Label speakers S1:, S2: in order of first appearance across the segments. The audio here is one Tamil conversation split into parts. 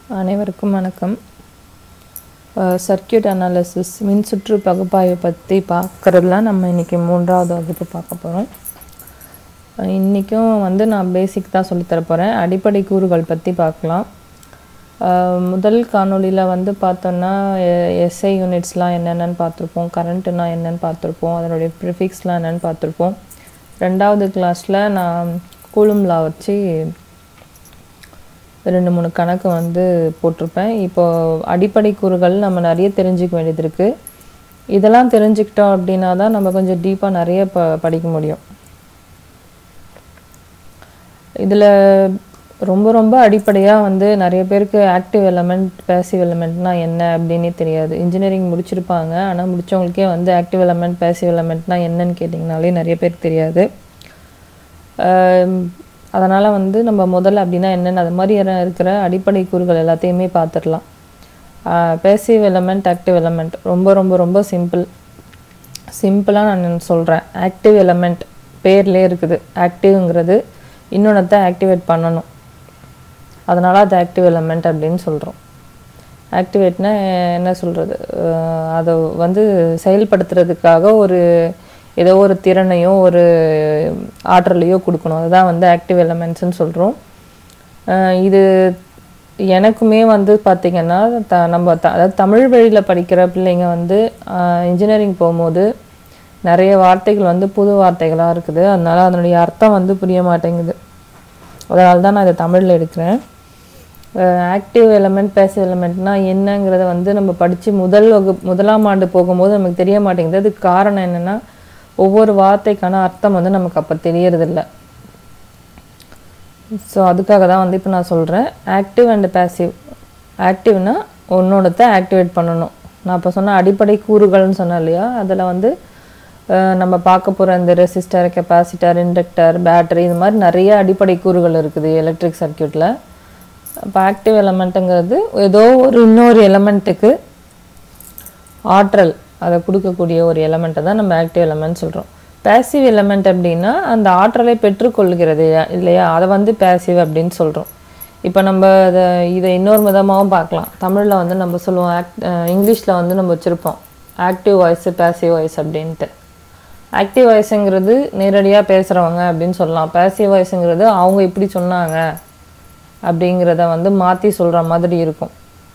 S1: அனைவருக்கும் வணக்கம் சர்க்கியூட் அனாலிசிஸ் மின்சுற்று பகுப்பாய்வை பற்றி பார்க்குறதுல நம்ம இன்றைக்கி மூன்றாவது வகுப்பு பார்க்க போகிறோம் இன்றைக்கும் வந்து நான் பேசிக் தான் சொல்லித்தர போகிறேன் அடிப்படை கூறுகள் பற்றி பார்க்கலாம் அஹ் முதல் காணொளியில் வந்து பார்த்தோன்னா எஸ்ஐ யூனிட்ஸ்லாம் என்னென்னு பார்த்துருப்போம் கரண்ட்டுனா என்னென்னு பார்த்துருப்போம் அதனுடைய ப்ரிஃபிக்ஸ்லாம் என்னென்னு பார்த்துருப்போம் ரெண்டாவது கிளாஸில் நான் கூலும்லா வச்சு ரெண்டு மூணு கணக்கு வந்து போட்டிருப்பேன் இப்போ அடிப்படை கூறுகள் நம்ம நிறைய தெரிஞ்சுக்க வேண்டியது இருக்குது இதெல்லாம் தெரிஞ்சுக்கிட்டோம் அப்படின்னா தான் நம்ம கொஞ்சம் டீப்பாக நிறைய ப படிக்க முடியும் இதில் ரொம்ப ரொம்ப அடிப்படையாக வந்து நிறைய பேருக்கு ஆக்டிவ் எலமெண்ட் பேசிவ் எலமெண்ட்னா என்ன அப்படின்னே தெரியாது இன்ஜினியரிங் முடிச்சிருப்பாங்க ஆனால் முடித்தவங்களுக்கே வந்து ஆக்டிவ் எலமெண்ட் பேசிவ் எலமெண்ட்னா என்னன்னு கேட்டிங்கனாலே நிறைய பேருக்கு தெரியாது அதனால் வந்து நம்ம முதல்ல அப்படின்னா என்னென்ன அது மாதிரி இருக்கிற அடிப்படை கூறுகள் எல்லாத்தையுமே பார்த்துடலாம் பேசிவ் எலமெண்ட் ஆக்டிவ் எலமெண்ட் ரொம்ப ரொம்ப ரொம்ப சிம்பிள் சிம்பிளாக நான் சொல்கிறேன் ஆக்டிவ் எலமெண்ட் பேர்லேயே இருக்குது ஆக்டிவ்ங்கிறது இன்னொன்றத்தை ஆக்டிவேட் பண்ணணும் அதனால் அது ஆக்டிவ் எலமெண்ட் அப்படின்னு சொல்கிறோம் ஆக்டிவேட்னா என்ன சொல்கிறது அதை வந்து செயல்படுத்துறதுக்காக ஒரு ஏதோ ஒரு திறனையோ ஒரு ஆற்றலையோ கொடுக்கணும் அதுதான் வந்து ஆக்டிவ் எலமெண்ட்ஸ்னு சொல்கிறோம் இது எனக்குமே வந்து பார்த்திங்கன்னா த நம்ம த அதாவது தமிழ் வழியில் படிக்கிற பிள்ளைங்க வந்து இன்ஜினியரிங் போகும்போது நிறைய வார்த்தைகள் வந்து புது வார்த்தைகளாக இருக்குது அதனால் அதனுடைய அர்த்தம் வந்து புரிய மாட்டேங்குது அதனால தான் நான் இதை தமிழில் எடுக்கிறேன் ஆக்டிவ் எலமெண்ட் பேசிவ் எலமெண்ட்னா என்னங்கிறத வந்து நம்ம படித்து முதல் வகு முதலாம் ஆண்டு போகும்போது நமக்கு தெரிய மாட்டேங்குது அதுக்கு காரணம் என்னென்னா ஒவ்வொரு வார்த்தைக்கான அர்த்தம் வந்து நமக்கு அப்போ தெரியறதில்ல ஸோ அதுக்காக தான் வந்து இப்போ நான் சொல்கிறேன் ஆக்டிவ் அண்ட் பேசிவ் ஆக்டிவ்னா ஒன்றோடத்தை ஆக்டிவேட் பண்ணணும் நான் இப்போ சொன்ன அடிப்படை கூறுகள்னு சொன்னேன் இல்லையா அதில் வந்து நம்ம பார்க்க போகிற இந்த ரெசிஸ்டர் கெப்பாசிட்டர் இண்டக்டர் பேட்டரி இது மாதிரி நிறைய அடிப்படை கூறுகள் இருக்குது எலக்ட்ரிக் சர்க்கியூட்டில் இப்போ ஆக்டிவ் எலமெண்ட்டுங்கிறது ஏதோ ஒரு இன்னொரு எலமெண்ட்டுக்கு ஆற்றல் அதை கொடுக்கக்கூடிய ஒரு எலமெண்ட்டை தான் நம்ம ஆக்டிவ் எலமெண்ட் சொல்கிறோம் பேசிவ் எலமெண்ட் அப்படின்னா அந்த ஆற்றலை பெற்றுக்கொள்கிறது இல்லையா அதை வந்து பேசிவ் அப்படின்னு சொல்கிறோம் இப்போ நம்ம அதை இதை இன்னொரு விதமாகவும் பார்க்கலாம் தமிழில் வந்து நம்ம சொல்லுவோம் ஆக்ட் இங்கிலீஷில் வந்து நம்ம வச்சுருப்போம் ஆக்டிவ் வாய்ஸு பேசிவ் வாய்ஸ் அப்படின்ட்டு ஆக்டிவ் வாய்ஸுங்கிறது நேரடியாக பேசுகிறவங்க அப்படின்னு சொல்லலாம் பேசிவ் வாய்ஸுங்கிறது அவங்க இப்படி சொன்னாங்க அப்படிங்கிறத வந்து மாற்றி சொல்கிற மாதிரி இருக்கும்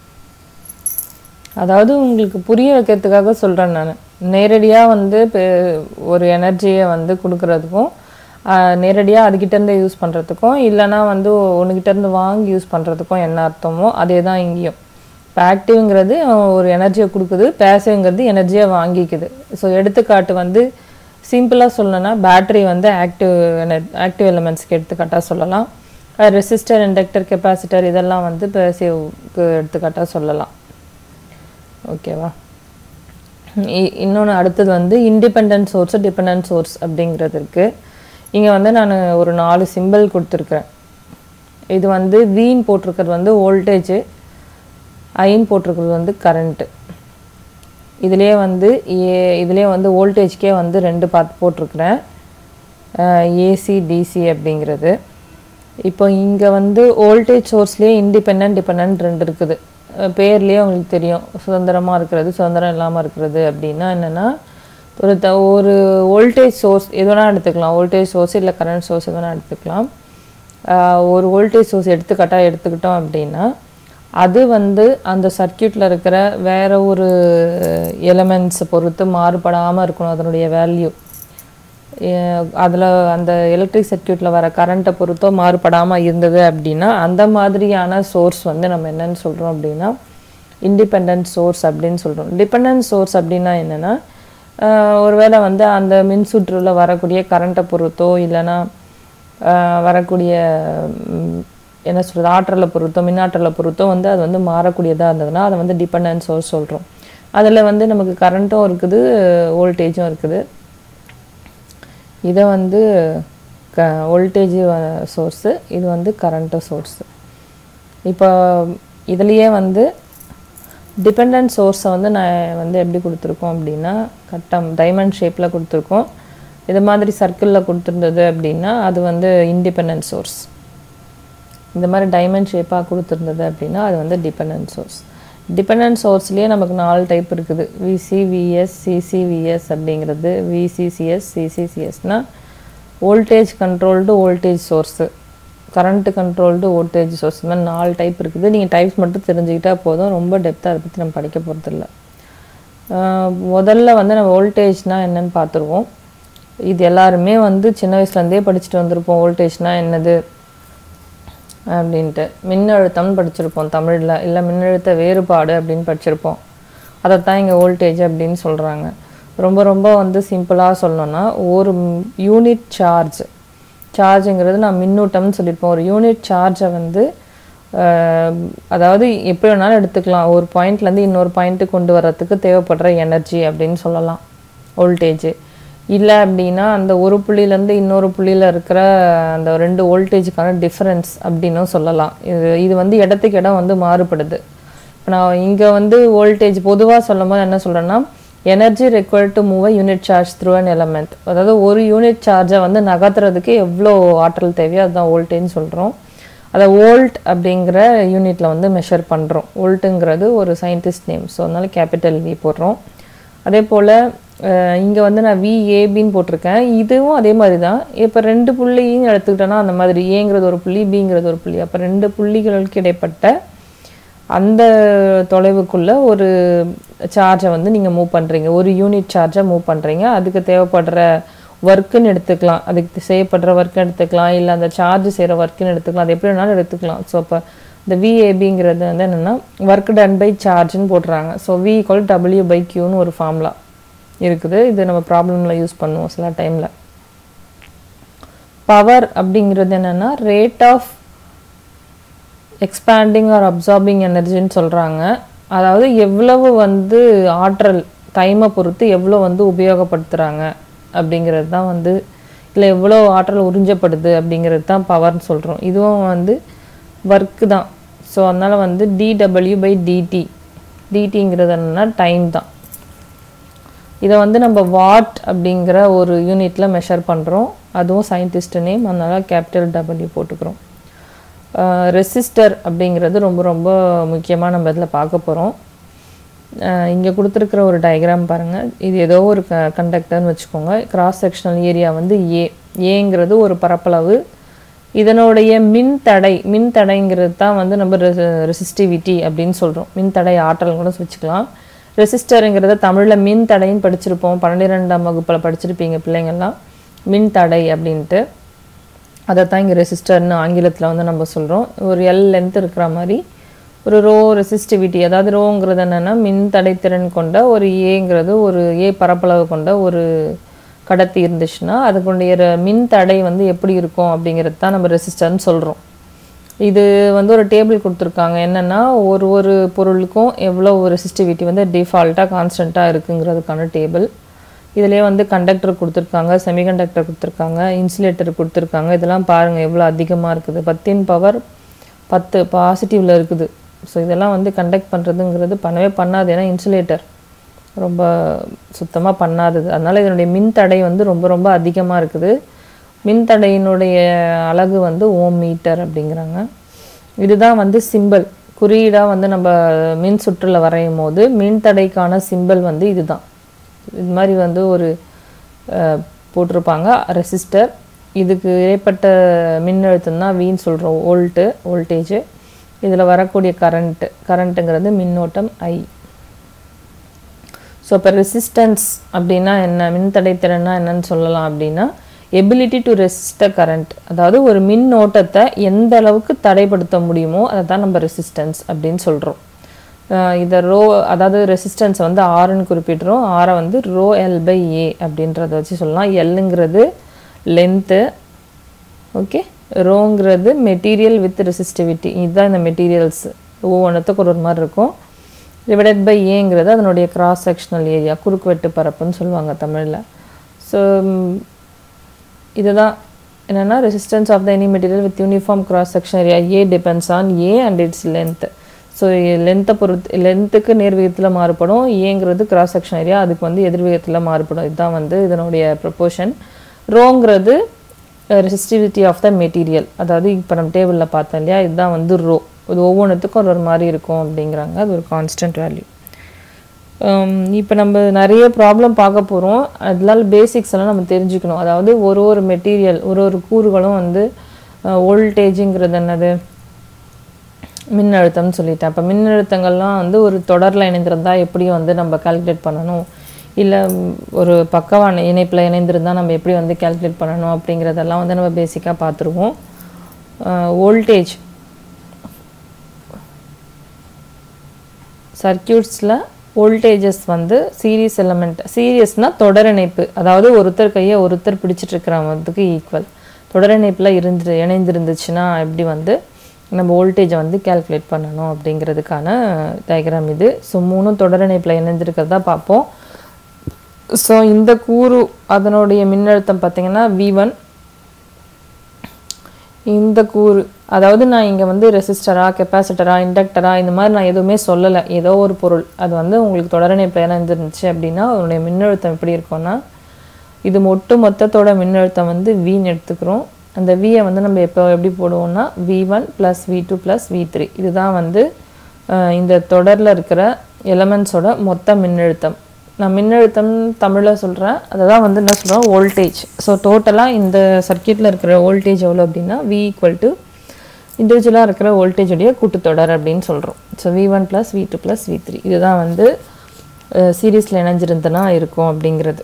S1: அதாவது உங்களுக்கு புரிய வைக்கிறதுக்காக சொல்கிறேன் நான் நேரடியாக வந்து ஒரு எனர்ஜியை வந்து கொடுக்கறதுக்கும் நேரடியாக அதுக்கிட்டேருந்து யூஸ் பண்ணுறதுக்கும் இல்லைனா வந்து ஒன்றுக்கிட்டேருந்து வாங்கி யூஸ் பண்ணுறதுக்கும் என்ன அர்த்தமோ அதே தான் இங்கேயும் இப்போ ஆக்டிவ்ங்கிறது ஒரு எனர்ஜியை கொடுக்குது பேசிவ்ங்கிறது எனர்ஜியை வாங்கிக்குது ஸோ எடுத்துக்காட்டு வந்து சிம்பிளாக சொல்லணும்னா பேட்ரி வந்து ஆக்டிவ் ஆக்டிவ் எலிமெண்ட்ஸ்க்கு எடுத்துக்காட்டாக சொல்லலாம் ரெசிஸ்டர் இண்டக்டர் கெப்பாசிட்டர் இதெல்லாம் வந்து பேசிவ்க்கு எடுத்துக்காட்டாக சொல்லலாம் ஓகேவா இன்னொன்று அடுத்தது வந்து இண்டிபெண்ட் சோர்ஸ் டிபெண்ட் சோர்ஸ் அப்படிங்கிறது இருக்குது இங்கே வந்து நான் ஒரு நாலு சிம்பிள் கொடுத்துருக்குறேன் இது வந்து வீன் போட்டிருக்கிறது வந்து வோல்டேஜு ஐன் போட்டிருக்கிறது வந்து கரண்ட்டு இதுலேயே வந்து ஏ இதுலேயே வந்து வோல்டேஜ்க்கே வந்து ரெண்டு பார்த்து போட்டிருக்கிறேன் ஏசி டிசி அப்படிங்கிறது இப்போ இங்கே வந்து வோல்டேஜ் சோர்ஸ்லேயே இண்டிபெண்ட் டிபெண்ட் ரெண்டு இருக்குது பேர்லேயே உங்களுக்கு தெரியும் சுதந்திரமாக இருக்கிறது சுதந்திரம் இல்லாமல் இருக்கிறது அப்படின்னா என்னென்னா ஒரு த ஒரு வோல்டேஜ் சோர்ஸ் எது வேணால் எடுத்துக்கலாம் வோல்டேஜ் சோர்ஸ் இல்லை கரண்ட் சோர்ஸ் எது வேணால் எடுத்துக்கலாம் ஒரு வோல்டேஜ் சோர்ஸ் எடுத்துக்கிட்டால் எடுத்துக்கிட்டோம் அப்படின்னா அது வந்து அந்த சர்க்கியூட்டில் இருக்கிற வேற ஒரு எலமெண்ட்ஸை பொறுத்து மாறுபடாமல் இருக்கணும் அதனுடைய வேல்யூ அதில் அந்த எலக்ட்ரிக் சர்க்கியூட்டில் வர கரண்ட்டை பொறுத்தோ மாறுபடாமல் இருந்தது அப்படின்னா அந்த மாதிரியான சோர்ஸ் வந்து நம்ம என்னன்னு சொல்கிறோம் அப்படின்னா இண்டிபெண்ட் சோர்ஸ் அப்படின்னு சொல்கிறோம் டிபெண்ட் சோர்ஸ் அப்படின்னா என்னென்னா ஒருவேளை வந்து அந்த மின்சுற்றில் வரக்கூடிய கரண்ட்டை பொறுத்தோ இல்லைன்னா வரக்கூடிய என்ன சொல்கிறது ஆற்றலை பொறுத்தோ மின்னாற்றலை பொறுத்தோ வந்து அது வந்து மாறக்கூடியதாக இருந்ததுன்னா அதை வந்து டிபெண்ட் சோர்ஸ் சொல்கிறோம் அதில் வந்து நமக்கு கரண்ட்டும் இருக்குது வோல்டேஜும் இருக்குது இதை வந்து க வோல்டேஜ் சோர்ஸு இது வந்து கரண்ட்டு சோர்ஸு இப்போ இதுலேயே வந்து டிபெண்ட் சோர்ஸை வந்து நான் வந்து எப்படி கொடுத்துருக்கோம் அப்படின்னா கட்டம் டைமண்ட் ஷேப்பில் கொடுத்துருக்கோம் இது மாதிரி சர்க்கிளில் கொடுத்துருந்தது அப்படின்னா அது வந்து இண்டிபெண்ட் சோர்ஸ் இந்த மாதிரி டைமண்ட் ஷேப்பாக கொடுத்துருந்தது அப்படின்னா அது வந்து டிபெண்டன்ட் சோர்ஸ் டிபெண்டன்ட் சோர்ஸ்லேயே நமக்கு நாலு டைப் இருக்குது விசிவிஎஸ் சிசிவிஎஸ் அப்படிங்கிறது விசிசிஎஸ் சிசிசிஎஸ்னால் voltage controlled voltage source current controlled voltage source இந்த மாதிரி நாலு டைப் இருக்குது நீங்கள் டைப்ஸ் மட்டும் தெரிஞ்சுக்கிட்டா போதும் ரொம்ப டெப்த்தாக அதை பற்றி நம்ம படிக்க போகிறதில்ல முதல்ல வந்து நம்ம வோல்டேஜ்னால் என்னன்னு பார்த்துருவோம் இது எல்லாருமே வந்து சின்ன வயசுலேருந்தே படிச்சுட்டு வந்திருப்போம் வோல்டேஜ்னால் என்னது அப்படின்ட்டு மின்னழுத்தம்னு படிச்சிருப்போம் தமிழில் இல்லை மின்னழுத்த வேறுபாடு அப்படின்னு படிச்சிருப்போம் அதைத்தான் இங்கே வோல்டேஜ் அப்படின்னு சொல்கிறாங்க ரொம்ப ரொம்ப வந்து சிம்பிளாக சொல்லணும்னா ஒரு யூனிட் சார்ஜ் சார்ஜுங்கிறது நான் மின்னூட்டம்னு சொல்லியிருப்போம் ஒரு யூனிட் சார்ஜை வந்து ஆஹ், அதாவது எப்படி வேணாலும் எடுத்துக்கலாம் ஒரு பாயிண்ட்லேருந்து இன்னொரு பாயிண்ட்டுக்கு கொண்டு வர்றதுக்கு தேவைப்படுற எனர்ஜி அப்படின்னு சொல்லலாம் வோல்டேஜ் இல்லை அப்படின்னா அந்த ஒரு புள்ளியிலேருந்து இன்னொரு புள்ளியில் இருக்கிற அந்த ரெண்டு வோல்டேஜுக்கான டிஃப்ரென்ஸ் அப்படின்னும் சொல்லலாம் இது இது வந்து இடத்துக்கு இடம் வந்து மாறுபடுது இப்போ நான் இங்கே வந்து வோல்டேஜ் பொதுவாக சொல்லும் போது என்ன சொல்கிறேன்னா energy required to move unit charge through an element அதாவது ஒரு யூனிட் சார்ஜை வந்து நகர்த்துறதுக்கு எவ்வளோ ஆற்றல் தேவையோ அதுதான் வோல்டேஜ்னு சொல்கிறோம் அதை வோல்ட் அப்படிங்கிற யூனிட்டில் வந்து மெஷர் பண்ணுறோம் வோல்ட்டுங்கிறது ஒரு சயின்டிஸ்ட் நேம் ஸோ அதனால கேபிட்டல் வி போடுறோம் அதே போல் இங்கே வந்து நான் விஏபின்னு போட்டிருக்கேன் இதுவும் அதே மாதிரி தான் இப்போ ரெண்டு புள்ளியும் எடுத்துக்கிட்டோன்னா அந்த மாதிரி ஏங்கிறது ஒரு புள்ளி பிங்கிறது ஒரு புள்ளி அப்போ ரெண்டு புள்ளிகளுக்கு இடைப்பட்ட அந்த தொலைவுக்குள்ள ஒரு சார்ஜை வந்து நீங்கள் மூவ் பண்ணுறீங்க ஒரு யூனிட் சார்ஜை மூவ் பண்ணுறீங்க அதுக்கு தேவைப்படுற ஒர்க்குன்னு எடுத்துக்கலாம் அதுக்கு செய்யப்படுற ஒர்க்குன்னு எடுத்துக்கலாம் இல்லை அந்த சார்ஜ் செய்கிற ஒர்க்குன்னு எடுத்துக்கலாம் அது எப்படி வேணாலும் எடுத்துக்கலாம் ஸோ அப்போ இந்த விஏபிங்கிறது வந்து என்னென்னா ஒர்க் டன் பை சார்ஜ்னு போட்டுறாங்க so V equal W by கியூன்னு ஒரு ஃபார்முலா இருக்குது இது நம்ம ப்ராப்ளமில் யூஸ் பண்ணுவோம் சில டைமில் பவர் அப்படிங்கிறது என்னென்னா rate of expanding or absorbing எனர்ஜின்னு சொல்கிறாங்க அதாவது எவ்வளவு வந்து ஆற்றல் டைமை பொறுத்து எவ்வளோ வந்து உபயோகப்படுத்துகிறாங்க அப்படிங்கிறது தான் வந்து இல்லை எவ்வளோ ஆற்றல் உறிஞ்சப்படுது அப்படிங்கிறது தான் பவர்னு சொல்கிறோம் இதுவும் வந்து ஒர்க்கு தான் ஸோ அதனால் வந்து டிடபிள்யூ பை டிடி டிடிங்கிறது என்னென்னா டைம் தான் இதை வந்து நம்ம வாட் அப்படிங்கிற ஒரு யூனிட்டில் மெஷர் பண்ணுறோம் அதுவும் சயின்டிஸ்ட் நேம் அதனால் கேபிட்டல் டபிள்யூ போட்டுக்கிறோம் ரெசிஸ்டர் அப்படிங்கிறது ரொம்ப ரொம்ப முக்கியமாக நம்ம இதில் பார்க்க போகிறோம் இங்கே கொடுத்துருக்குற ஒரு டயக்ராம் பாருங்கள் இது ஏதோ ஒரு க கண்டக்டர்னு வச்சுக்கோங்க கிராஸ் செக்ஷனல் ஏரியா வந்து ஏ ஏங்கிறது ஒரு பரப்பளவு இதனுடைய மின் தடை மின் தடைங்கிறது தான் வந்து நம்ம ரெசிஸ்டிவிட்டி அப்படின்னு சொல்கிறோம் மின் தடை ஆற்றல் கூட வச்சுக்கலாம் ரெசிஸ்டருங்கிறத தமிழில் மின் தடைன்னு படிச்சிருப்போம் பன்னிரெண்டாம் வகுப்பில் படிச்சிருப்பீங்க பிள்ளைங்கள்லாம் மின் தடை அப்படின்ட்டு அதை தான் இங்கே ரெசிஸ்டர்னு ஆங்கிலத்தில் வந்து நம்ம சொல்கிறோம் ஒரு எல் லென்த் இருக்கிற மாதிரி ஒரு ரோ ரெசிஸ்டிவிட்டி அதாவது ரோங்கிறது என்னென்னா மின் தடைத்திறன் கொண்ட ஒரு ஏங்கிறது ஒரு ஏ பரப்பளவு கொண்ட ஒரு கடத்தி இருந்துச்சுன்னா அதுக்குடைய ர- மின் தடை வந்து எப்படி இருக்கும் அப்படிங்கிறது தான் நம்ம ரெசிஸ்டர்னு சொல்கிறோம் இது வந்து ஒரு டேபிள் கொடுத்துருக்காங்க என்னென்னா ஒரு ஒரு பொருளுக்கும் எவ்வளோ ரெசிஸ்டிவிட்டி வந்து டிஃபால்ட்டாக கான்ஸ்டண்ட்டாக இருக்குங்கிறதுக்கான டேபிள் இதுலேயே வந்து கண்டக்டர் கொடுத்துருக்காங்க செமிகண்டக்டர் கொடுத்துருக்காங்க இன்சுலேட்டர் கொடுத்துருக்காங்க இதெல்லாம் பாருங்கள் எவ்வளோ அதிகமாக இருக்குது பத்தின் பவர் பத்து பாசிட்டிவில் இருக்குது ஸோ இதெல்லாம் வந்து கண்டக்ட் பண்ணுறதுங்கிறது பண்ணவே பண்ணாது ஏன்னா இன்சுலேட்டர் ரொம்ப சுத்தமாக பண்ணாதது அதனால் இதனுடைய மின் தடை வந்து ரொம்ப ரொம்ப அதிகமாக இருக்குது மின் தடையினுடைய அலகு வந்து ஓம் மீட்டர் அப்படிங்கிறாங்க இதுதான் வந்து சிம்பல் குறியீடாக வந்து நம்ம மின் சுற்றில் வரையும் போது மின் தடைக்கான சிம்பல் வந்து இதுதான் இது மாதிரி வந்து ஒரு அஹ், போட்டிருப்பாங்க ரெசிஸ்டர் இதுக்கு இடைப்பட்ட மின்னழுத்தம் தான் வீன்னு சொல்கிறோம் வோல்ட்டு வோல்டேஜ் இதில் வரக்கூடிய கரண்ட்டு கரண்ட்டுங்கிறது மின்னோட்டம் ஐ ஸோ இப்போ ரெசிஸ்டன்ஸ் அப்படின்னா என்ன மின்தடைத்திறன்னா என்னன்னு சொல்லலாம் அப்படின்னா எபிலிட்டி டு ரெசிஸ்ட கரண்ட் அதாவது ஒரு மின்னோட்டத்தை எந்த அளவுக்கு தடைப்படுத்த முடியுமோ அதை தான் நம்ம ரெசிஸ்டன்ஸ் அப்படின்னு சொல்கிறோம் இதை ரோ அதாவது ரெசிஸ்டன்ஸ் வந்து ஆர்னு குறிப்பிடுறோம் ஆரை வந்து ரோ எல் பை ஏ அப்படின்றத வச்சு சொல்லலாம் எல்லுங்கிறது லென்த்து ஓகே ரோங்கிறது மெட்டீரியல் வித் ரெசிஸ்டிவிட்டி இதுதான் இந்த மெட்டீரியல்ஸ் ஒவ்வொன்றுத்துக்கும் ஒரு ஒரு மாதிரி இருக்கும் டிவைடட் பை ஏங்கிறது அதனுடைய கிராஸ் செக்ஷனல் ஏரியா குறுக்குவெட்டு பரப்புன்னு சொல்லுவாங்க தமிழில் ஸோ இதுதான் என்னென்னா resistance of the any material with uniform cross section area A depends on A and its length so லென்த்தை பொறுத்து லென்த்துக்கு நேர்விகிதத்தில் மாறுபடும் ஏங்கிறது கிராஸ் செக்ஷன் ஏரியா அதுக்கு வந்து எதிர்விகிதத்தில் மாறுபடும் இதுதான் வந்து இதனுடைய ப்ரொப்போர்ஷன் ரோங்கிறது ரெசிஸ்டிவிட்டி ஆஃப் த மெட்டீரியல் அதாவது இப்போ நம்ம டேபிளில் பார்த்தோம் இல்லையா இதுதான் வந்து ரோ இது ஒவ்வொன்றுத்துக்கும் ஒரு ஒரு மாதிரி இருக்கும் அப்படிங்கிறாங்க அது ஒரு கான்ஸ்டன்ட் வேல்யூ இப்போ நம்ம நிறைய ப்ராப்ளம் பார்க்க போகிறோம் அதனால பேசிக்ஸ் எல்லாம் நம்ம தெரிஞ்சுக்கணும் அதாவது ஒரு ஒரு மெட்டீரியல் ஒரு ஒரு கூறுகளும் வந்து வோல்டேஜுங்கிறது என்னது மின்னழுத்தம்னு சொல்லிட்டேன் அப்போ மின்னழுத்தங்கள்லாம் வந்து ஒரு தொடரில் இணைந்திருந்தா எப்படி வந்து நம்ம கால்குலேட் பண்ணணும் இல்லை ஒரு பக்கவான இணைப்பில் இணைந்திருந்தால் நம்ம எப்படி வந்து கால்குலேட் பண்ணணும் அப்படிங்கிறதெல்லாம் வந்து நம்ம பேசிக்காக பார்த்துருவோம் வோல்டேஜ் சர்க்கியூட்ஸில் வோல்டேஜஸ் வந்து சீரியஸ் எலமெண்ட் சீரியஸ்னால் தொடர் இணைப்பு அதாவது ஒருத்தர் கையை ஒருத்தர் பிடிச்சிட்டு இருக்கிறவங்களுக்கு ஈக்குவல் தொடர் இணைப்பில் இருந்து இணைந்திருந்துச்சுன்னா எப்படி வந்து நம்ம வோல்டேஜை வந்து கால்குலேட் பண்ணணும் அப்படிங்கிறதுக்கான டயக்ராம் இது ஸோ மூணும் தொடர் இணைப்பில் இணைந்திருக்கிறதா பார்ப்போம் ஸோ இந்த கூறு அதனுடைய மின்னழுத்தம் பார்த்தீங்கன்னா வி ஒன் இந்த கூறு அதாவது நான் இங்கே வந்து ரெசிஸ்டரா கெப்பாசிட்டரா இண்டக்டரா இந்த மாதிரி நான் எதுவுமே சொல்லலை ஏதோ ஒரு பொருள் அது வந்து உங்களுக்கு தொடரணை பிளேனாக இருந்துச்சு அப்படின்னா அதனுடைய மின்னழுத்தம் எப்படி இருக்கும்னா இது ஒட்டு மொத்தத்தோட மின்னழுத்தம் வந்து வின்னு எடுத்துக்கிறோம் அந்த வியை வந்து நம்ம எப்போ எப்படி போடுவோம்னா V one plus V two plus V three இதுதான் வந்து அஹ், இந்த தொடரில் இருக்கிற எலமெண்ட்ஸோட மொத்த மின்னழுத்தம் நான் மின்னழுத்தம் தமிழில் சொல்கிறேன் அதை தான் வந்து என்ன சொல்கிறோம் வோல்டேஜ் ஸோ டோட்டலாக இந்த சர்க்கியூட்டில் இருக்கிற வோல்டேஜ் எவ்வளோ அப்படின்னா வி ஈக்குவல் டு இண்டிவிஜுவலாக இருக்கிற வோல்டேஜுடைய கூட்டுத்தொடர் அப்படின்னு சொல்கிறோம் so V one plus V two plus V three இதுதான் வந்து சீரீஸில் இணைஞ்சிருந்தனா இருக்கும் அப்படிங்கிறது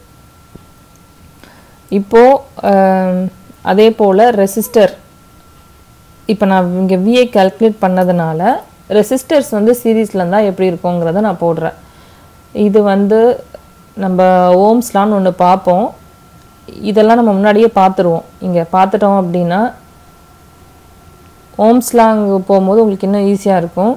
S1: இப்போது அதே போல் ரெசிஸ்டர் இப்போ நான் இங்கே விஐ கால்குலேட் பண்ணதுனால ரெசிஸ்டர்ஸ் வந்து சீரீஸில் இருந்தால் எப்படி இருக்குங்கிறத நான் போடுறேன் இது வந்து நம்ம ஓம்ஸ்லான்னு ஒன்று பார்ப்போம் இதெல்லாம் நம்ம முன்னாடியே பார்த்துருவோம் இங்கே பார்த்துட்டோம் அப்படின்னா ஓம்ஸ்லாங் போகும்போது உங்களுக்கு இன்னும் ஈஸியாக இருக்கும்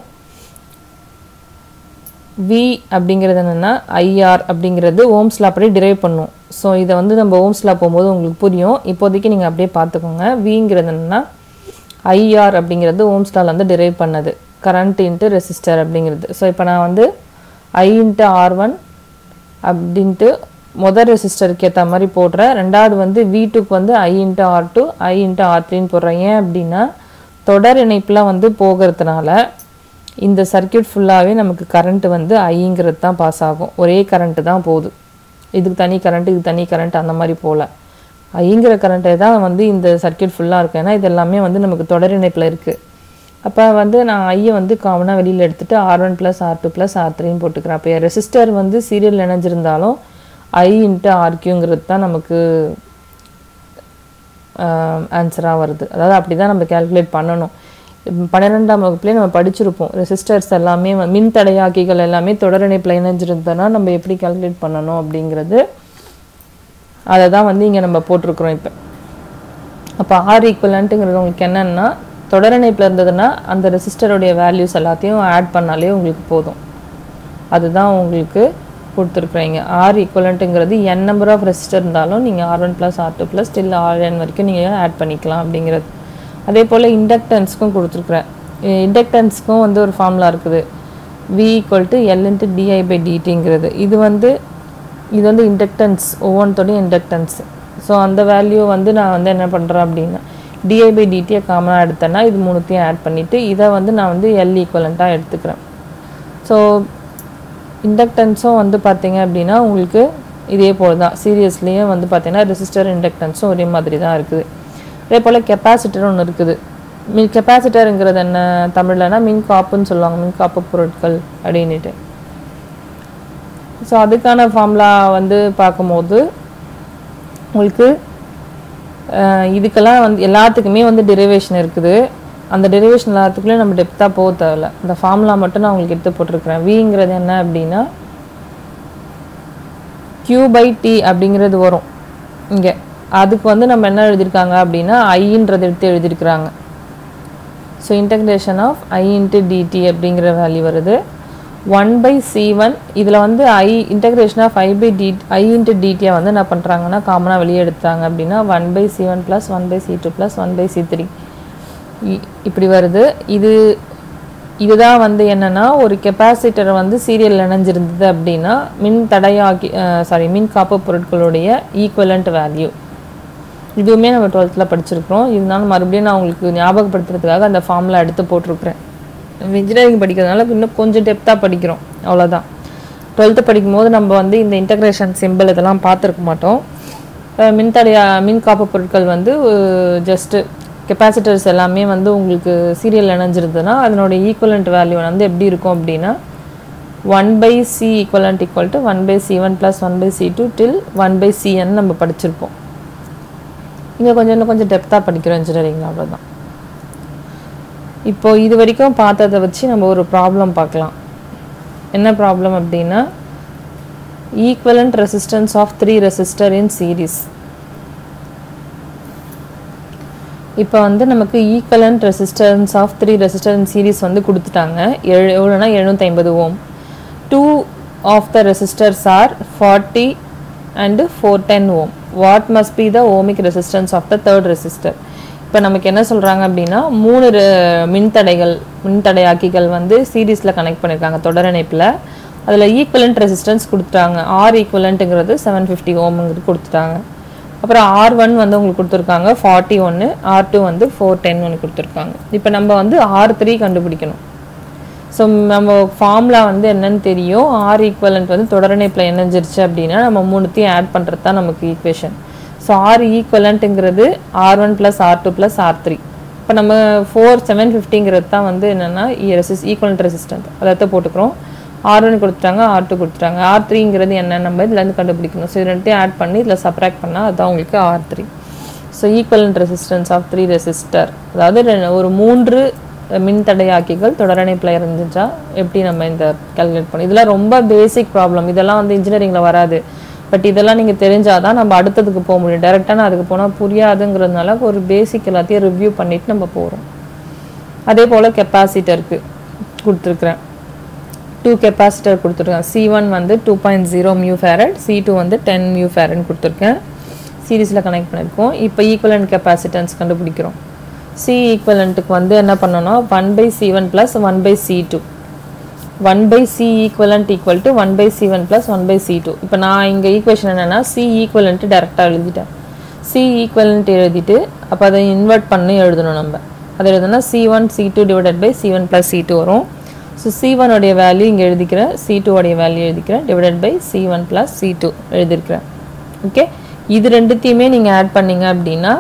S1: வி அப்படிங்கிறது என்னென்னா ஐஆர் அப்படிங்கிறது ஓம்ஸ்ல அப்படியே டிரைவ் பண்ணும் ஸோ இதை வந்து நம்ம ஓம்ஸ்ல போகும்போது உங்களுக்கு புரியும் இப்போதைக்கு நீங்கள் அப்படியே பார்த்துக்கோங்க விங்கிறது என்னென்னா ஐஆர் அப்படிங்கிறது ஓம்ஸ்லால வந்து டிரைவ் பண்ணது கரண்ட் இன்ட்டு ரெசிஸ்டர் அப்படிங்கிறது ஸோ இப்போ நான் வந்து ஐ இன்ட்டு ஆர் ஒன் அப்படின்ட்டு முதல் ரெசிஸ்டருக்கு ஏற்ற மாதிரி போடுறேன் ரெண்டாவது வந்து வி டூக்கு வந்து I into R two I into R த்ரீன்னு போடுறேன் ஏன் அப்படின்னா தொடர் இணைப்பில் வந்து போகிறதுனால இந்த சர்க்கியூட் ஃபுல்லாகவே நமக்கு கரண்ட் வந்து ஐங்கிறது தான் பாஸ் ஆகும் ஒரே கரண்ட்டு தான் போகுது இதுக்கு தனி கரண்ட் இதுக்கு தனி கரண்ட் அந்த மாதிரி போகல ஐங்கிற கரண்ட்டே தான் வந்து இந்த சர்க்கியூட் ஃபுல்லாக இருக்கும் ஏன்னா இது எல்லாமே வந்து நமக்கு தொடர் இணைப்பில் இருக்குது அப்போ வந்து நான் ஐயை வந்து காமனாக வெளியில் எடுத்துகிட்டு R one plus R two plus R த்ரீன்னு போட்டுக்கிறேன் அப்போ ரெசிஸ்டர் வந்து சீரியல் இணைஞ்சிருந்தாலும் ஐ இன்ட்டு ஆர்கியூங்கிறது தான் நமக்கு ஆன்சராக வருது அதாவது அப்படி தான் நம்ம கால்குலேட் பண்ணணும் பன்னிரெண்டாம் வகுப்புலேயே நம்ம படிச்சிருப்போம் ரெசிஸ்டர்ஸ் எல்லாமே வ- மின்தடையாக்கிகள் எல்லாமே தொடர் இணைப்பில் இணைஞ்சிருந்தோன்னா நம்ம எப்படி கால்குலேட் பண்ணணும் அப்படிங்கிறது அதை தான் வந்து இங்கே நம்ம போட்டிருக்கிறோம் இப்போ அப்போ ஆர் ஈக்குவலண்ட்டுங்கிறது உங்களுக்கு என்னன்னா தொடர் இணைப்பில் இருந்ததுன்னா அந்த ரெசிஸ்டருடைய வேல்யூஸ் எல்லாத்தையும் ஆட் பண்ணாலே உங்களுக்கு போதும் அதுதான் உங்களுக்கு கொடுத்துருக்குறீங்க ஆர் ஈக்குவலண்ட்டுங்கிறது என் நம்பர் ஆஃப் ரெசிஸ்டர் இருந்தாலும் நீங்கள் R one plus R two plus till R N வரைக்கும் நீங்கள் ஆட் பண்ணிக்கலாம் அப்படிங்கிறது அதே போல் இண்டக்டன்ஸ்க்கும் கொடுத்துருக்குறேன் இண்டக்டன்ஸ்க்கும் வந்து ஒரு ஃபார்முலா இருக்குது V equal to L into DI by டிடிங்கிறது இது வந்து இது வந்து இண்டக்டன்ஸ் ஒவ்வொன்றோடையும் இண்டக்டன்ஸ் ஸோ அந்த வேல்யூ வந்து நான் வந்து என்ன பண்ணுறேன் அப்படின்னா டிஐ பை டிடியை காமனாக எடுத்தேன்னா இது மூணுத்தையும் ஆட் பண்ணிவிட்டு இதை வந்து நான் வந்து எல் ஈக்குவலண்ட்டாக எடுத்துக்கிறேன் ஸோ இண்டக்டன்ஸும் வந்து பார்த்தீங்க அப்படின்னா உங்களுக்கு இதே போல் தான் சீரியஸ்லேயும் வந்து பார்த்தீங்கன்னா ரெசிஸ்டர் இண்டக்டன்ஸும் ஒரே மாதிரி தான் இருக்குது அதே போல் கெப்பாசிட்டர் ஒன்று இருக்குது மின் கெப்பாசிட்டருங்கிறது என்ன தமிழ்லனா மின் காப்புன்னு சொல்லுவாங்க மின் காப்பு பொருட்கள் அப்படின்னுட்டு ஸோ அதுக்கான ஃபார்முலா வந்து பார்க்கும்போது உங்களுக்கு அஹ், இதுக்கெல்லாம் வந்து எல்லாத்துக்குமே வந்து டெரிவேஷன் இருக்குது அந்த டெரிவேஷன் எல்லாத்துக்குள்ளே நம்ம டெப்த்தாக போக தேவையில்ல இந்த ஃபார்முலா மட்டும் நான் உங்களுக்கு எடுத்து போட்டிருக்கிறேன் விங்கிறது என்ன அப்படின்னா q பை டி அப்படிங்கிறது வரும் இங்கே அதுக்கு வந்து நம்ம என்ன எழுதியிருக்காங்க அப்படின்னா ஐன்றது எடுத்து எழுதியிருக்கிறாங்க so integration of I into DT அப்படிங்கிற வேல்யூ வருது ஒன் பை சி ஒன் இதில் வந்து I integration of I by T I into டிடியை வந்து என்ன பண்ணுறாங்கன்னா காமனாக வெளியே எடுத்தாங்க அப்படின்னா one by C one plus one by C two plus one by C three இப்படி வருது இது இதுதான் வந்து என்னன்னா ஒரு கெப்பாசிட்டர் வந்து சீரியல் இணைஞ்சிருந்தது அப்படின்னா மின் தடையாக்கி சாரி மின் காப்பு பொருட்களுடைய ஈக்குவலண்ட் வேல்யூ இதுவுமே நம்ம டுவெல்த்தில் படிச்சிருக்கிறோம் இருந்தாலும் மறுபடியும் நான் உங்களுக்கு ஞாபகப்படுத்துறதுக்காக அந்த ஃபார்மில் எடுத்து போட்டிருக்கிறேன் இன்ஜினியரிங் படிக்கிறதுனால இன்னும் கொஞ்சம் டெப்த்தாக படிக்கிறோம் அவ்வளோதான் டுவெல்த்து படிக்கும்போது நம்ம வந்து இந்த இன்டகிரேஷன் சிம்பிள் இதெல்லாம் பார்த்துருக்க மாட்டோம் அஹ் மின்தடைய மின் காப்பு பொருட்கள் வந்து ஜஸ்ட்டு கெப்பாசிட்டர்ஸ் எல்லாமே வந்து உங்களுக்கு சீரியல் இணைஞ்சிருந்ததுன்னா அதனோட ஈக்குவலண்ட் வேல்யூ வந்து எப்படி இருக்கும் அப்படின்னா one by C equivalent equal to one by C one plus one by C two till one by C N நம்ம படிச்சிருப்போம் இங்கே கொஞ்சம் இன்னும் கொஞ்சம் டெப்த்தாக படிக்கிறோம் இன்ஜினியரிங் அவ்வளோதான் இப்போ இது வரைக்கும் பார்த்ததை வச்சு நம்ம ஒரு ப்ராப்ளம் பார்க்கலாம் என்ன ப்ராப்ளம் அப்படின்னா equivalent resistance of three resistor in series இப்போ வந்து நமக்கு equivalent resistance of three resistor in series வந்து கொடுத்துட்டாங்க எழு எவ்வளோனா எழுநூற்றி ஐம்பது ohm two of the resistors are forty and four ten ohm what must be the ohmic resistance of the third resistor இப்போ நமக்கு என்ன சொல்கிறாங்க அப்படின்னா மூணு ரெ- மின்தடைகள் மின்தடையாக்கிகள் வந்து சீரீஸில் கனெக்ட் பண்ணியிருக்காங்க தொடர் இணைப்பில் அதில் ஈக்குவலண்ட் ரெசிஸ்டன்ஸ் கொடுத்துட்டாங்க ஆர் ஈக்குவலண்ட்டுங்கிறது செவன் ஃபிஃப்டி ஓம்ங்கிறது கொடுத்துட்டாங்க அப்புறம் ஆர் ஒன் வந்து உங்களுக்கு கொடுத்துருக்காங்க ஃபார்ட்டி ஒன்று ஆர் டூ வந்து ஃபோர் டென் ஒன்று கொடுத்துருக்காங்க இப்போ நம்ம வந்து ஆர் த்ரீ கண்டுபிடிக்கணும் ஸோ நம்ம ஃபார்முலா வந்து என்னன்னு தெரியும் ஆர் ஈக்குவலண்ட் வந்து தொடரணைப்பில் இணைஞ்சிருச்சு அப்படின்னா நம்ம மூணுத்தையும் ஆட் பண்ணுறது தான் நமக்கு ஈக்குவேஷன் ஸோ ஆர் ஈக்குவலண்ட்டுங்கிறது R one plus R two plus R three இப்போ நம்ம ஃபோர் செவன் ஃபிஃப்டிங்கிறது தான் வந்து என்னென்னா ரெசிஸ் ஈக்குவலண்ட் ரெசிஸ்டன்ட் அதை போட்டுக்கிறோம் ஆர் ஒன் கொடுத்துட்டாங்க ஆர் டூ கொடுத்துட்டாங்க ஆர் த்ரீங்கிறது என்ன நம்ம இதுலேருந்து கண்டுபிடிக்கணும் ஸோ இது ரெண்டையும் ஆட் பண்ணி இதில் சப்ராக்ட் பண்ணால் அதுதான் உங்களுக்கு R three so equivalent resistance of three resistor அதாவது ரெ- ஒரு மூன்று மின்தடையாக்கிகள் தொடரணைப்பில் இருந்துச்சா எப்படி நம்ம இந்த கால்குலேட் பண்ணோம் இதெல்லாம் ரொம்ப பேசிக் ப்ராப்ளம் இதெல்லாம் வந்து இன்ஜினியரிங்கில் வராது பட் இதெல்லாம் நீங்கள் தெரிஞ்சாதான் நம்ம அடுத்ததுக்கு போக முடியும் டேரெக்டாக நான் அதுக்கு போனால் புரியாதுங்கிறதுனால ஒரு பேசிக் எல்லாத்தையும் ரிவ்யூ பண்ணிட்டு நம்ம போகிறோம் அதே போல் கெப்பாசிட்டருக்கு கொடுத்துருக்குறேன் டூ கெப்பாசிட்டர் கொடுத்துருக்கேன் சி ஒன் வந்து two point zero mu farad C two வந்து டென் மியூ ஃபேரட்னு கொடுத்துருக்கேன் சீரீஸில் கனெக்ட் பண்ணியிருக்கோம் இப்போ ஈக்குவலண்ட் கெப்பாசிட்டன்ஸ் கண்டுபிடிக்கிறோம் சி ஈக்குவலண்ட்டுக்கு வந்து என்ன பண்ணோம்னா one by C one plus one by C two one by C equivalent equal to one by C one plus one by C two இப்போ நான் இங்கே ஈக்குவேஷன் என்னென்னா சி ஈக்குவலண்ட்டு டேரெக்டாக எழுதிட்டேன் சி ஈக்குவலண்ட் எழுதிட்டு அப்போ அதை இன்வெர்ட் பண்ணி எழுதணும் நம்ம அதை எழுதுனா C one C two divided by C one plus C two வரும் ஸோ சி உடைய வேல்யூ இங்கே எழுதிக்கிறேன் சி உடைய வேல்யூ எழுதிக்கிறேன் divided by C one plus C two எழுதியிருக்கிறேன் ஓகே இது ரெண்டுத்தையுமே நீங்கள் ஆட் பண்ணீங்க அப்படின்னா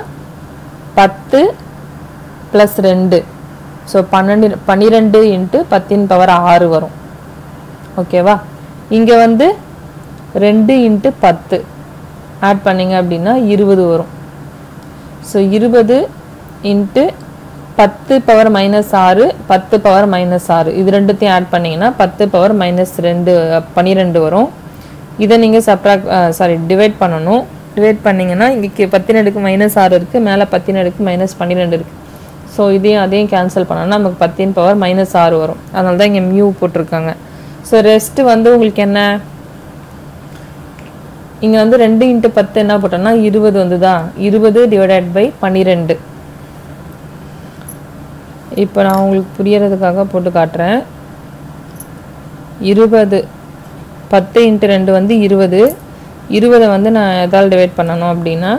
S1: பத்து ப்ளஸ் ரெண்டு ஸோ பன்னெண்டு பன்னிரெண்டு இன்ட்டு பத்தின் பவர் ஆறு வரும் ஓகேவா இங்கே வந்து ரெண்டு இன்ட்டு பத்து ஆட் பண்ணீங்க அப்படின்னா இருபது வரும் ஸோ இருபது இன்ட்டு பத்து பவர் மைனஸ் ஆறு பத்து பவர் மைனஸ் ஆறு இது ரெண்டுத்தையும் ஆட் பண்ணீங்கன்னா பத்து பவர் மைனஸ் ரெண்டு பன்னிரெண்டு வரும் இதை நீங்கள் சப்ராக் சாரி டிவைட் பண்ணணும் டிவைட் பண்ணீங்கன்னா இங்கே பத்தினடுக்கு மைனஸ் ஆறு இருக்குது மேலே பத்தினடுக்கு மைனஸ் பன்னிரெண்டு இருக்குது ஸோ இதையும் அதையும் கேன்சல் பண்ணோம்னா நமக்கு பத்தின் பவர் மைனஸ் ஆறு வரும் அதனால தான் இங்கே மியூ போட்டிருக்காங்க ஸோ ரெஸ்ட்டு வந்து உங்களுக்கு என்ன இங்கே வந்து ரெண்டு இன்ட்டு பத்து என்ன போட்டோம்னா இருபது வந்துதா இருபது டிவைடட் பை பன்னிரெண்டு இப்போ நான் உங்களுக்கு புரியறதுக்காக போட்டு காட்டுறேன் இருபது பத்து இன்ட்டு ரெண்டு வந்து இருபது இருபதை வந்து நான் எதால் டிவைட் பண்ணணும் அப்படின்னா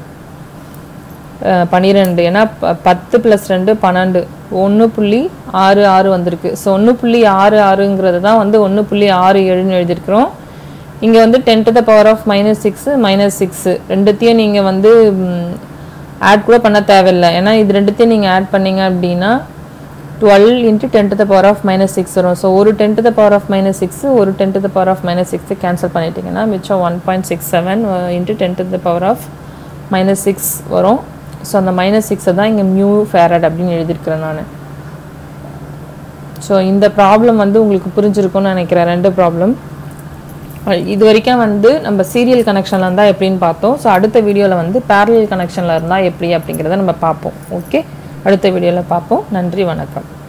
S1: அஹ், பன்னிரெண்டு ஏன்னா ப- பத்து ப்ளஸ் ரெண்டு பன்னெண்டு ஒன்று புள்ளி ஆறு ஆறு வந்திருக்கு ஸோ ஒன்று புள்ளி ஆறு ஆறுங்கிறது தான் வந்து ஒன்று புள்ளி ஆறு ஏழுன்னு எழுதியிருக்கிறோம் இங்கே வந்து ten to the power of minus six minus six ரெண்டுத்தையும் நீங்கள் வந்து ஆட் கூட பண்ண தேவையில்லை ஏன்னா இது ரெண்டுத்தையும் நீங்கள் ஆட் பண்ணீங்க அப்படின்னா twelve into ten to the power of minus six வரும் ஸோ ஒரு ten to the power of minus six ஒரு ten to the power of minus சிக்ஸை கேன்சல் பண்ணிட்டீங்கன்னா மிச்சம் one point six seven into ten to the power of minus six வரும் ஸோ அந்த மைனஸ் சிக்ஸை தான் இங்கே மியூ ஃபேரட் அப்படின்னு எழுதியிருக்கிறேன் நான் ஸோ இந்த ப்ராப்ளம் வந்து உங்களுக்கு புரிஞ்சிருக்கும்னு நினைக்கிறேன் ரெண்டு ப்ராப்ளம் இது வரைக்கும் வந்து நம்ம சீரியல் கனெக்ஷனில் இருந்தால் எப்படின்னு பார்த்தோம் ஸோ அடுத்த வீடியோவில் வந்து parallel கனெக்ஷனில் இருந்தால் எப்படி அப்படிங்கிறத நம்ம பார்ப்போம் ஓகே அடுத்த வீடியோவில் பார்ப்போம் நன்றி வணக்கம்